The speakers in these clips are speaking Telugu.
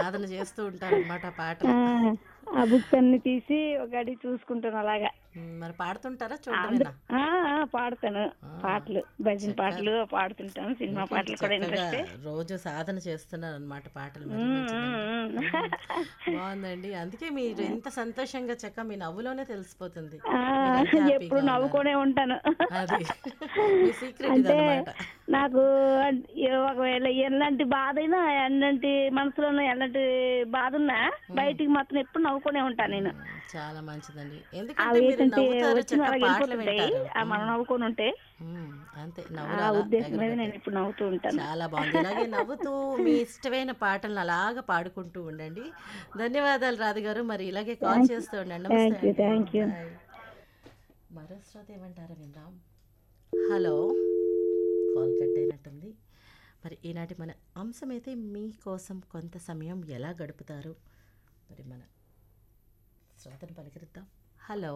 సాధన చేస్తూ ఉంటారనమాట ఆ, పాటలు ఆ బుక్స్ అన్ని తీసి ఒక గడి చూసుకుంటాను అలాగా ఉమ్, మరి పాడుతుంటారా అందు- చూడమేనా ఆ, ఆ, పాడతాను పాటలు భజన పాటలు పాడుతుంటాను సినిమా పాటలు కూడా చక్కగా ఇంట్రెస్ట్ రోజు సాధన చేస్తున్నారు అనమాట పాటలు మరి మంచిదండి. బాగుందండి అందుకే మీరు ఎంత సంతోషంగా చక్క మీ నవ్వులోనే తెలిసిపోతుంది మీరెంత హ్యాపీగా ఎప్పుడు ఉన్నారు. నవ్వుకునే ఉంటాను అది మీ సీక్రెట్ అంటే ఇదన్నమాట నాకు అన్- ఏ- ఒకవేళ ఎలాంటి బాధ అయినా ఎలాంటి మనసులో ఎలాంటి బాధ ఉన్నా బయటికి మాత్రం ఎప్పుడు నవ్వుకునే ఉంటాను నేను చాలా మంచిదండి ఆ ఎందుకంటే మీరు వేసంటే నవ్వుతారు వచ్చిన చక్క అలాగే పాటలు వెళ్ళిపోతుంటాయి వింటారు ఆ మనం నవ్వుకొని ఉంటే ఉమ్, అంతే ఆ నవ్వురాలా ఉద్దేశం మీద ఎగరబెట్టే. నేను ఇప్పుడు నవ్వుతూ ఉంటాను చాలా బాగుంది ఇలాగే నవ్వుతూ మీ ఇష్టమైన పాటలను అలాగా పాడుకుంటూ ఉండండి ధన్యవాదాలు రాధ గారు మరి ఇలాగే కాల్ చేస్తూ ఉండండి నమస్తే Thank you, అండి. thank you. Bye. మరో శ్రోత ఏమంటారా విందాం హలో కాల్ కట్ అయినట్టుంది మరి ఈనాటి మన అంశం అయితే మీకోసం కొంత సమయం ఎలా గడుపుతారు మరి మన శ్రోతను పలకరిద్దాం హలో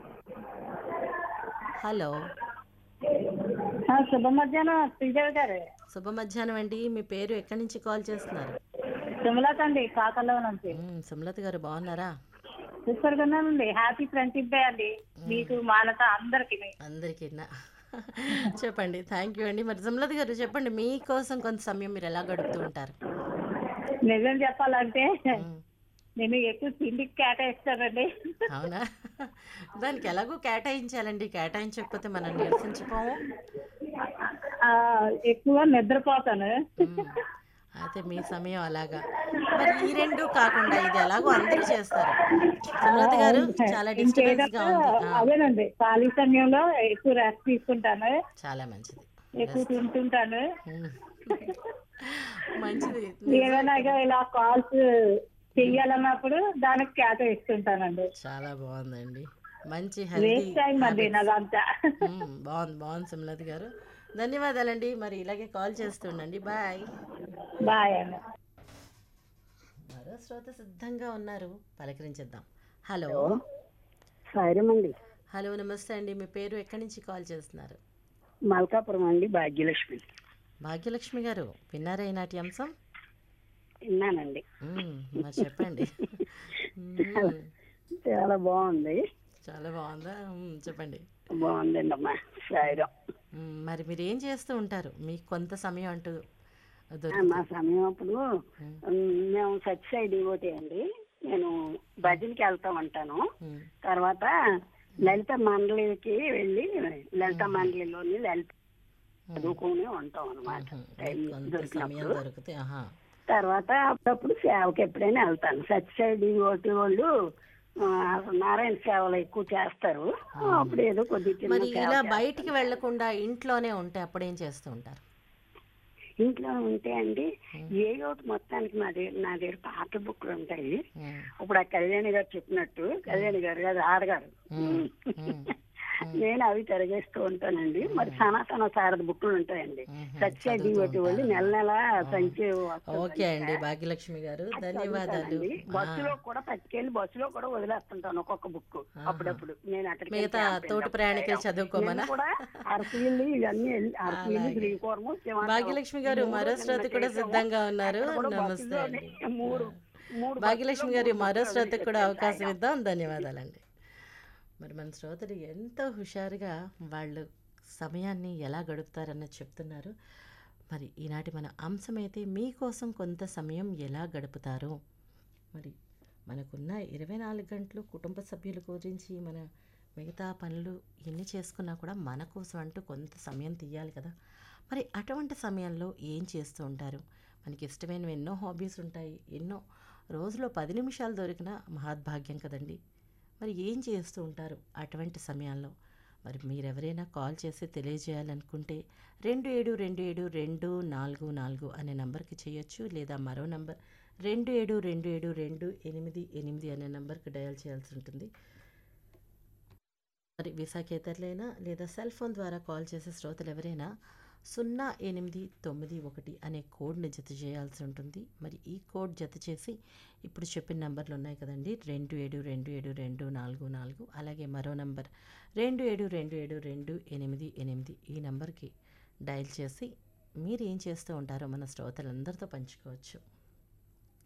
హలో శుభ మధ్యాహ్నం శ్రీదేవి గారు శుభ మధ్యాహ్నం అండి మీ పేరు ఎక్కడి నుంచి కాల్ చేస్తున్నారు సుమలత అండి కాకల్లో నుంచి మ్మ్, సుమలత గారు బాగున్నారా సూపర్ గా ఉన్నానండి హ్యాపీ ఫ్రెండ్షిప్ డే అండి మీకు మానత అందరికి అందరికీ నా- చెప్పండి థ్యాంక్ యూ అండి మరి సుమలత గారు చెప్పండి మీకోసం కొంత సమయం మీరు ఎలా గడుపుతూ ఉంటారు నిజం చెప్పాలంటే మ్మ్, నేను ఎక్కువ తిండికి కేటాయిస్తానండి అవునా దానికి ఎలాగో కేటాయించాలండి కేటాయించకపోతే మనం నిరసించిపోము ఆ, ఎక్కువ నిద్రపోతాను మ్మ్, అయితే మీ సమయం అలాగా మరి ఈ రెండు కాకుండా ఇది ఎలాగో అందరూ చేస్తారు సుమలత గారు చాలా డిస్టర్బెన్స్ గా ఉంది ఆ, అదేనండి ఖాళీ సమయంలో ఎక్కువ రెస్ట్ తీసుకుంటాను చాలా మంచిది ఎక్కువ తింటుంటాను మ్మ్. మంచిది ఏదైనా ఇక ఇలా కాల్స్ చెయ్యాలన్నప్పుడు దానికి కేటాయిస్తుంటానండి చాలా బాగుందండి మంచి హెల్తీ వేస్ట్ టైం అండి నాదంతా బాగుంది బాగుంది సుమలత గారు ధన్యవాదాలండి మరి ఇలాగే కాల్ చేస్తుండండి బాయ్ బాయ్ అండి మరో శ్రోత సిద్ధంగా ఉన్నారు పలకరించేద్దాం హలో సాయిరమండి హలో నమస్తే అండి మీ పేరు ఎక్కడి నుంచి కాల్ చేస్తున్నారు మల్కాపురం అండి భాగ్యలక్ష్మి భాగ్యలక్ష్మి గారు విన్నారా ఈనాటి అంశం విన్నానండి మ్మ్, మరి చెప్పండి మ్మ్, చాలా బాగుంది చాలా బాగుందా మ్మ్, చెప్పండి బాగుందండి అమ్మా సాయిరం మ్మ్, మరి మీరు ఏం చేస్తూ ఉంటారు మీకు కొంత సమయం అంటూ ఆ, దొరికి మా సమయం అప్పుడు ఉమ్, మేము సత్యసాయి డివోటీ అండి నేను భజనకి వెళ్తా ఉంటాను మ్మ్, తర్వాత లలిత మండలికి వెళ్ళి లలిత మండలిలోని లలిత చదువుకుని ఉంటాం అనమాట టైం కొంత సమయం దొరికినప్పుడు దొరికితే ఆహా తర్వాత అప్పుడప్పుడు సేవకి ఎప్పుడైనా వెళ్తాను సత్యసాయి డివోటీ వాళ్ళు ఆ, నారాయణ సేవలు ఎక్కువ చేస్తారు అప్పుడు ఏదో కొద్ది చిన్న మరి సేవ ఇలా బయటికి వెళ్లకుండా ఇంట్లోనే ఉంటే అప్పుడేం చేస్తూ ఉంటారు ఇంట్లో ఉంటే అండి ఏ ఒకటి మొత్తానికి నా దగ్గర నా దగ్గర పాత బుక్లు ఉంటాయి మ్మ్, ఇప్పుడు ఆ కళ్యాణి గారు చెప్పినట్టు కళ్యాణి గారు కాదు ఆడగారు మ్మ్, నేను అవి తిరగేస్తూ ఉంటానండి మరి సనాతన శారద బుక్లు ఉంటాయండి మ్మ్. సత్య డివోటి వాళ్ళు నెల నెల సంచి వస్తుంది. ఓకే అండి భాగ్యలక్ష్మి గారు ధన్యవాదాలు చదువుతానండి. బస్సులో కూడా పట్టుకెళ్ళి బస్సులో కూడా వదిలేస్తుంటాను ఒక్కొక్క బుక్ అప్పుడప్పుడు నేను అక్కడికి మిగతా తోటి ప్రయాణికులు చదువుకోమనా కూడా అరకులు ఇవన్నీ అరకులు శ్రీకూరము సింహాచలం. భాగ్యలక్ష్మి గారు మరో శ్రోత కూడా సిద్ధంగా ఉన్నారు నమస్తే అండి మూడు మూడు భాగ్యలక్ష్మి గారి మరో శ్రోతకు కూడా అవకాశం ఇద్దాం ధన్యవాదాలండి మరి మన శ్రోతలు ఎంతో హుషారుగా వాళ్ళు సమయాన్ని ఎలా గడుపుతారన్నది చెప్తున్నారు మరి ఈనాటి మన అంశం అయితే మీకోసం కొంత సమయం ఎలా గడుపుతారు మరి మనకున్న ఇరవై నాలుగు గంటలు కుటుంబ సభ్యుల గురించి మన మిగతా పనులు ఎన్ని చేసుకున్నా కూడా మన కోసం అంటూ కొంత సమయం తీయాలి కదా మరి అటువంటి సమయంలో ఏం చేస్తూ ఉంటారు మనకి ఇష్టమైనవి ఎన్నో హాబీస్ ఉంటాయి ఎన్నో రోజులో పది నిమిషాలు దొరికిన మహద్భాగ్యం కదండి మరి ఏం చేస్తూ ఉంటారు అటువంటి సమయాల్లో మరి మీరెవరైనా కాల్ చేసి తెలియజేయాలనుకుంటే రెండు ఏడు రెండు ఏడు రెండు నాలుగు నాలుగు అనే నంబర్కి చేయొచ్చు లేదా మరో నంబర్ రెండు ఏడు రెండు ఏడు రెండు ఎనిమిది ఎనిమిది అనే నంబర్కి డయల్ చేయాల్సి ఉంటుంది మరి విశాఖేతరులైనా లేదా సెల్ ఫోన్ ద్వారా కాల్ చేసే శ్రోతలు ఎవరైనా సున్నా ఎనిమిది తొమ్మిది ఒకటి అనే కోడ్ని జత చేయాల్సి ఉంటుంది మరి ఈ కోడ్ జత చేసి ఇప్పుడు చెప్పిన నంబర్లు ఉన్నాయి కదండి రెండు ఏడు రెండు ఏడు రెండు నాలుగు నాలుగు అలాగే మరో నంబర్ రెండు ఏడు రెండు ఏడు రెండు ఎనిమిది ఎనిమిది ఈ నంబర్కి డయల్ చేసి మీరు ఏం చేస్తూ ఉంటారో మన శ్రోతలందరితో పంచుకోవచ్చు